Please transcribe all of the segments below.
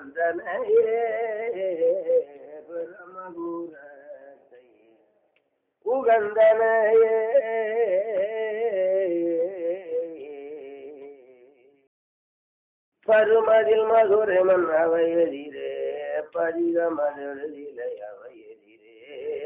உகந்தனையே பிரமபுரத்தை உகந்தனையே பருமதில் மதுரமன் அவை எதிரே பதிகமதெழுதிலை அவை எதிரே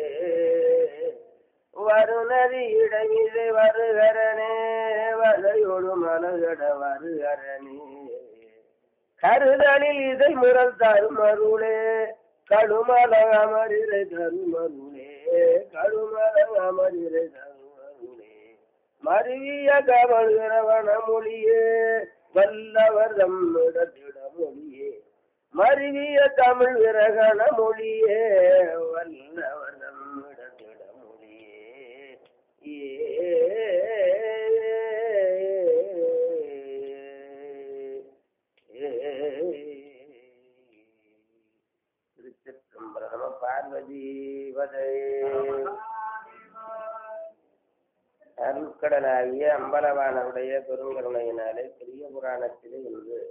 வருநதி இடமிதை வருகரனே வதையொடு மலகட வருகரனே கருதலில் இதை முரல் தருமருளே கடுமல அமரிரை தருமருளே கடுமல அமரிரை தருமருளே மருவிய கவல்கிறவன மொழியே வல்லவர் தம்மிடத்திட மொழியே மருவிய தமிழ் விரகண மொழியே வல்லவர் தம்மிடத்திட மொழியே திருச்சிற்றம்பரம பார்வதி வதை அருட்கடலாகிய அம்பலவானவுடைய பெருங்கருணையினாலே பெரிய புராணத்திலே இன்று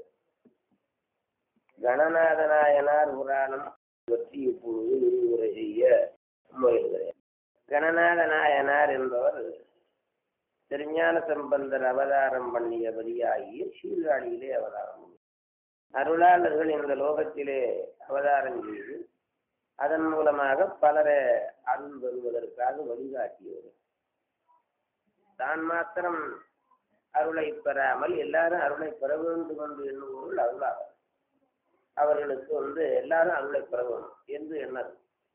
கணநாதநாயனார் புராணம் பற்றி இப்பொழுது விரிவுரை செய்ய முயல்கிறேன் கணநாத நாயனார் என்பவர் திருஞான சம்பந்தர் அவதாரம் பண்ணியபடியாகிய சீர்காழியிலே அவதாரம் பண்ணினார். அருளாளர்கள் இந்த லோகத்திலே அவதாரம் செய்து அதன் மூலமாக பலரை அருள் பெறுவதற்காக வழிகாட்டியவர் தான் மாத்திரம் அருளை பெறாமல் எல்லாரும் அருளை பெற வேண்டும் என்று எண்ணுவோர்கள் அருளாளர் அவர்களுக்கு வந்து எல்லாரும் அருளை பெற வேண்டும் என்று எண்ணது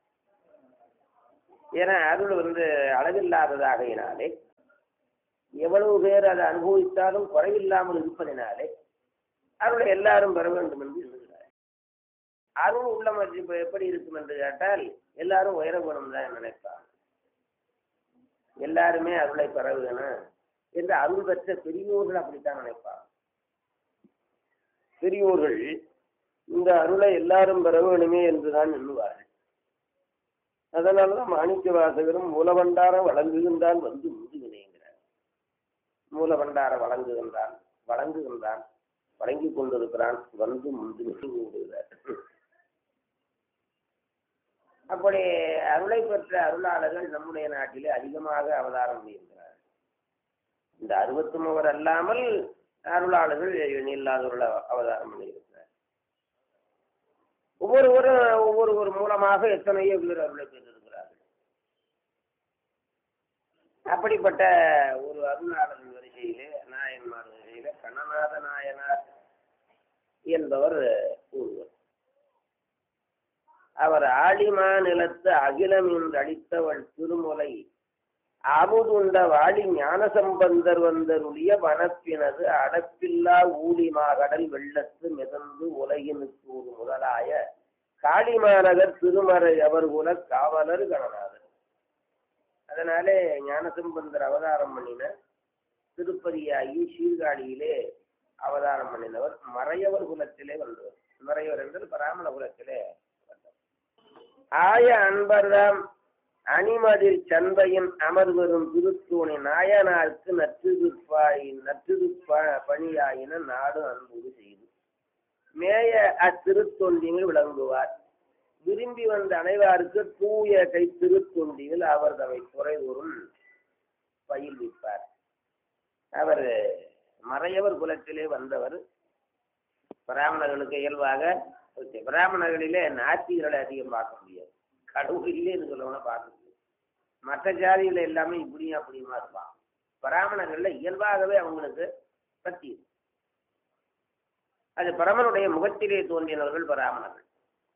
ஏன்னா அருள் வந்து அளவில்லாததாகையினாலே எவ்வளவு பேர் அதை அனுபவித்தாலும் குறைவில்லாமல் இருப்பதினாலே அருளை எல்லாரும் பெற வேண்டும் என்று எண்ணுகிறார் அருள் உள்ளம் இப்ப எப்படி இருக்கும் என்று கேட்டால் எல்லாரும் உயர வேணும் தான் நினைப்பாங்க எல்லாருமே அருளை பெற வேணும் என்று அருள் பெற்ற பெரியோர்கள் அப்படித்தான் நினைப்பாங்க பெரியோர்கள் இந்த அருளை எல்லாரும் பெற வேணுமே என்றுதான் எண்ணுவார்கள் அதனாலதான் மாணிக்க வாசகரும் மூலபண்டார வழங்குகின்றான் வந்து முதுகினேங்கிறார் மூலபண்டார வழங்குகின்றான் வழங்குகின்றான் வழங்கி கொண்டிருக்கிறான் வந்து முந்து கொண்டிருக்கிறார் அப்படி அருளை பெற்ற அருளாளர்கள் நம்முடைய நாட்டிலே அதிகமாக அவதாரம் பண்ணியிருக்கிறார் இந்த அறுபத்தி மூவர் அல்லாமல் அருளாளர்கள் இல்லாதவர்கள் அவதாரம் பண்ணியிருக்கிறார் ஒவ்வொருவரும் ஒவ்வொருவர் மூலமாக எத்தனையோ பேர் அருளை பெற்றிருக்கிறார்கள் அப்படிப்பட்ட ஒரு அருளாளர் வரிசையிலே நாயன்மார் வரிசையிலே கண்ணநாத நாயனார் என்பவர் ஒருவர் அவர் ஆழிமா நிலத்து அகிலம் என்று அளித்தவள் திருமுலை அமுதுண்ட வாழி ஞானசம்பந்தர் வந்தருளிய வனப்பினது அடப்பில்லா ஊழிமாகடல் வெள்ளத்து மிதந்து உலகினுக்கு ஒரு முதலாய காளிமாநகர் திருமறை அவர் குல காவலர் கணநாதர் அதனாலே ஞானசம்பந்தர் அவதாரம் பண்ணின திருப்பதியாகி சீர்காழியிலே அவதாரம் பண்ணினவர் மறையவர் குலத்திலே வந்தவர் மறையவர் என்றால் பிராமண குலத்திலே வந்தவர் ஆய அன்பர்தாம் அணிமதில் சந்தையின் அமர்வரும் திருத்தூணி நாயனாருக்கு நற்றுதுப்பாய் நற்றுதுப்ப பணியாயின நாடு அன்புடு செய்து மேய அத்திருத்தொண்டிகள் விளங்குவார் விரும்பி வந்த அனைவாருக்கு தூய கை திருத்தொண்டிகள் அவர் தமை குறைதோறும் பயில்விப்பார் அவர் மறையவர் குலத்திலே வந்தவர் பிராமணர்களுக்கு இயல்பாக பிராமணர்களிலே நாத்திகளை அதிகம் பார்க்க முடியாது கடவுள் இல்லைன்னு சொல்லவன பார்க்க முடியாது மற்ற ஜாதிகள் எல்லாமே இப்படியும் அப்படியுமா இருப்பான் பிராமணர்கள்ல இயல்பாகவே அவங்களுக்கு பக்தி இருக்கு. அது பரமனுடைய முகத்திலே தோன்றினவர்கள் பிராமணர்கள்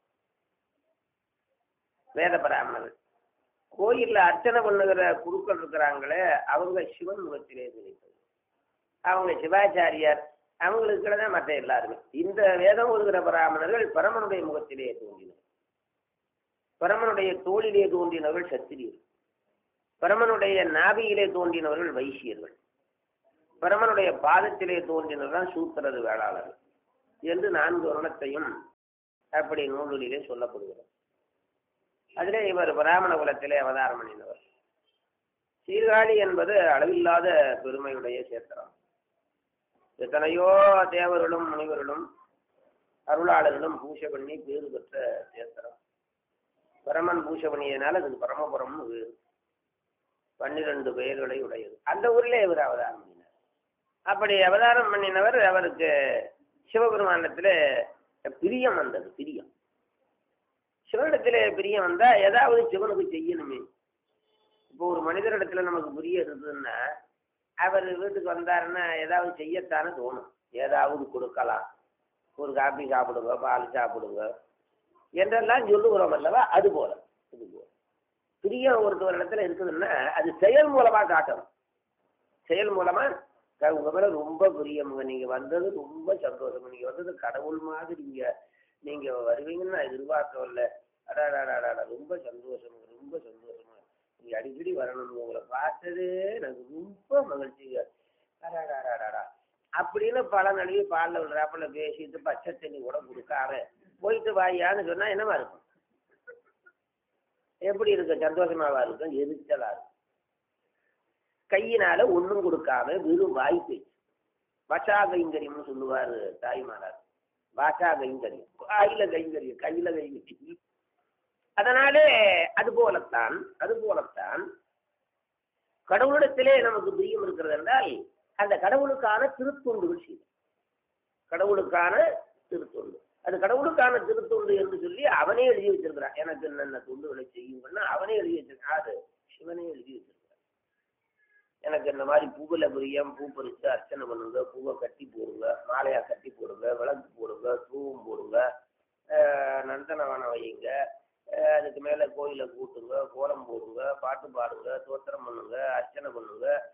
வேத பிராமணர்கள் கோயில்ல அர்ச்சனை பண்ணுகிற குருக்கள் இருக்கிறாங்களே அவங்க சிவன் முகத்திலே தோன்றினது அவங்க சிவாச்சாரியார் அவங்களுக்கு தான் மற்ற எல்லாருமே இந்த வேதம் ஒதுகிற பிராமணர்கள் பரமனுடைய முகத்திலே தோன்றினர் பரமனுடைய தோளிலே தோன்றினவர்கள் சத்திரியர்கள் பரமனுடைய நாபியிலே தோன்றினவர்கள் வைசியர்கள் பரமனுடைய பாதத்திலே தோன்றினவர்கள் சூத்திரது வேளாளர்கள் என்று நான்கு வருணத்தையும் அப்படி நூலிலே சொல்லப்படுகிறது அதிலே இவர் பிராமண குலத்திலே அவதாரம் பண்ணினவர் சீர்காழி என்பது அளவில்லாத பெருமையுடைய சேத்திரம் எத்தனையோ தேவர்களும் முனிவர்களும் அருளாளர்களும் பூஜை பண்ணி பேறு பெற்ற தேசரம் பரமன் பூஜை பண்ணியதுனால அதுக்கு பரமபுரம்னு பேரு பன்னிரண்டு பெயர்களை உடையது அந்த ஊரிலே இவர் அவதாரம் பண்ணினார் அப்படி அவதாரம் பண்ணினவர் அவருக்கு சிவபெருமானத்தில் பிரியம் வந்தது பிரியம் சிவனிடத்தில் பிரியம் வந்தா ஏதாவது சிவனுக்கு செய்யணுமே இப்போ ஒரு மனிதரிடத்துல நமக்கு பிரியம் இருந்ததுன்னா அவர் வீட்டுக்கு வந்தாருன்னா ஏதாவது செய்யத்தானே தோணும் ஏதாவது கொடுக்கலாம் ஒரு காப்பி சாப்பிடுங்க பால் சாப்பிடுங்க என்றெல்லாம் சொல்லுகிறோம் அல்லவா அது போல இது போல பிரியம் ஒருத்தவர் இடத்துல இருக்குதுன்னா அது செயல் மூலமா காட்டணும் செயல் மூலமா க- உங்க மேல ரொம்ப பிரியமுங்க நீங்க வந்தது ரொம்ப சந்தோஷம் நீங்க வந்தது கடவுள் மாதிரி நீங்க நீங்க வருவீங்கன்னு நான் எதிர்பார்க்கவில்ல அடாடாடாடா ரொம்ப சந்தோஷம் ரொம்ப சந்தோஷமா நீங்க அடிக்கடி வரணும் உங்களை பார்த்ததே எனக்கு ரொம்ப மகிழ்ச்சிங்க அடாடாடாடா அப்படின்னு பல நழுவி பாலில் விடுறாப்புல பேசிட்டு பச்சை தண்ணி கூட கொடுக்காம போயிட்டு வாயான்னு சொன்னா என்னவா இருக்கும் எப்படி இருக்கும் சந்தோஷமாவா இருக்கும் எரிச்சலா இருக்கும் கையினால ஒண்ணும் கொடுக்காம வெறும் வாய் பேச்சு வசா கைங்கரியம்னு சொல்லுவாரு தாய்மாரார் வாசா கைங்கரியம் வாயில கைங்கரியம் கையில கைங்கரியம் அதனாலே அது போலத்தான் அது போலத்தான் கடவுளிடத்திலே நமக்கு பிரியம் இருக்கிறது என்றால் அந்த கடவுளுக்கான திருத்தொண்டுகள் செய்யும் கடவுளுக்கான திருத்தொண்டு அது கடவுளுக்கான திருத்தொண்டு என்று சொல்லி அவனே எழுதி வச்சிருக்கிறான் எனக்கு என்னென்ன தொண்டுகளை செய்யுங்கன்னா அவனே எழுதி வச்சிருக்கான் அது சிவனே எழுதி வச்சிருக்கிறான் எனக்கு இந்த மாதிரி பூவில பிரியம் பூ பறிச்சு அர்ச்சனை பண்ணுங்க பூவை கட்டி போடுங்க மாலையா கட்டி போடுங்க விளக்கு போடுங்க தூவம் போடுங்க ஆஹ் நந்தனவனம் வையுங்க ஆஹ் அதுக்கு மேல கோயிலை கூட்டுங்க கோலம் போடுங்க பாட்டு பாடுங்க தோத்திரம் பண்ணுங்க அர்ச்சனை பண்ணுங்க